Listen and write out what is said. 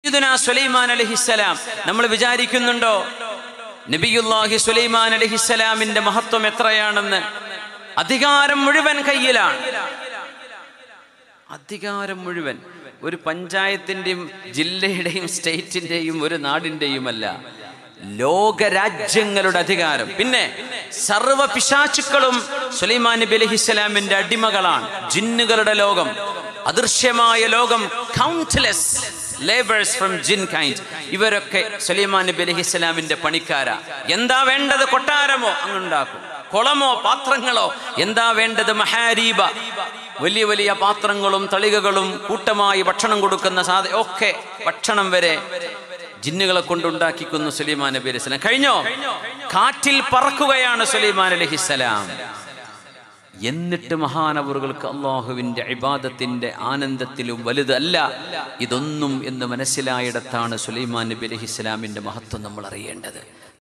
സയ്യിദുനാ സുലൈമാൻ അലഹിസ്സലാം നമ്മൾ വിചാരിക്കുന്നുണ്ടോ നബിയുല്ലാഹി സുലൈമാൻ അലഹിസ്സലാമിന്റെ മഹത്വം എത്രയാണെന്ന് അധികാരം മുഴുവൻ കയ്യിലാണ് അധികാരം മുഴുവൻ ഒരു പഞ്ചായത്തിന്റെയും ജില്ലയുടെയും സ്റ്റേറ്റിന്റെയും ഒരു നാടിന്റെയുമല്ല ലോകരാജ്യങ്ങളുടെ അധികാരം പിന്നെ സർവ പിശാചുക്കളും സുലൈമാൻ നബി അലഹിസ്സലാമിന്റെ അടിമകളാണ് ജിന്നുകളുടെ ലോകം അദൃശ്യമായ ലോകം countless labours from jinn kind ഇവരൊക്കെ സുലൈമാൻ നബി അലഹിസ്സലാമിന്റെ പണിക്കാരാ എന്താ വേണ്ടത് കൊട്ടാരമോ അങ്ങുണ്ടാക്കും കുളമോ പാത്രങ്ങളോ എന്താ വേണ്ടത് മഹാരീബ വലിയ വലിയ പാത്രങ്ങളും തളികകളും കൂട്ടമായി ഭക്ഷണം കൊടുക്കുന്ന സാധ ഒക്കെ ഭക്ഷണം വരെ ജിന്നുകളെ കൊണ്ടുണ്ടാക്കിക്കുന്നു സുലൈമാൻ നബി അലൈഹി സ്വലാം കഴിഞ്ഞോ കാറ്റിൽ പറക്കുകയാണ് സുലൈമാൻ അലഹിസ്സലാം എന്നിട്ട് മഹാനവറുകൾക്ക് അള്ളാഹുവിൻ്റെ ഇബാദത്തിൻ്റെ ആനന്ദത്തിലും വലുതല്ല ഇതൊന്നും എന്ന് മനസ്സിലായിടത്താണ് സുലൈമാൻ നബി അലൈഹി ഇസ്ലാമിൻ്റെ മഹത്വം നമ്മൾ അറിയേണ്ടത്